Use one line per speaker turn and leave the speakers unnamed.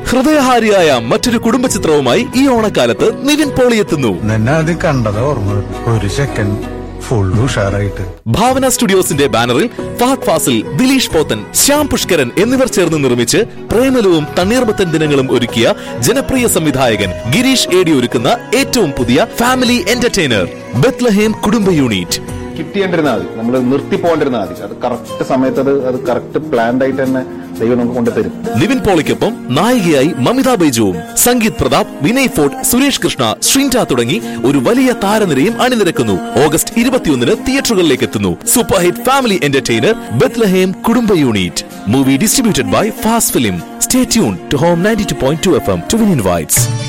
ഹൃദയഹാരിയായ മറ്റൊരു കുടുംബ ചിത്രവുമായി ഈ ഓണക്കാലത്ത് നിവിൻ പോളി എത്തുന്നു
നിന്നെ ആദ്യം കണ്ടതാ ഓർമ്മ വരുന്നത്. ഒരു സെക്കൻഡ് ഫുൾ ഉഷാറായിട്ട്
ഭാവന സ്റ്റുഡിയോസിന്റെ ബാനറിൽ ഫഹദ് ഫാസിൽ ദിലീഷ് പോത്തൻ ശ്യാം പുഷ്കരൻ എന്നിവർ ചേർന്ന് നിർമ്മിച്ച് പ്രേമലവും തണ്ണീർമത്തൻ ദിനങ്ങളും ഒരുക്കിയ ജനപ്രിയ സംവിധായകൻ ഗിരീഷ് ഏടി ഒരുക്കുന്ന ഏറ്റവും പുതിയ family entertainer Bethlehem Kudumba unit
കിട്ടിയേണ്ടിരുന്നാൽ മതി നമ്മൾ നിർത്തി പോകേണ്ടിരുന്നാൽ മതി അത് കറക്റ്റ് സമയത്ത് അത് അത് കറക്റ്റ് പ്ലാൻഡ് ആയിട്ട് തന്നെ ദൈവം നമുക്ക് കൊണ്ടുതരും
നിവിൻ പോളിക്കൊപ്പം നായികയായി മമിത ബൈജുവും സംഗീത് പ്രതാപ് വിനയ് ഫോർട്ട് സുരേഷ് കൃഷ്ണ ശ്രീൻറ്റ തുടങ്ങി ഒരു വലിയ താരനിരയും അണിനിരക്കുന്നു ഓഗസ്റ്റ് ഇരുപത്തിയൊന്നിന് തിയേറ്ററുകളിലേക്ക് എത്തുന്നു super hit family entertainer Bethlehem Kudumba unit movie distributed by fast film stay tuned to home ninety two point two F M to win invites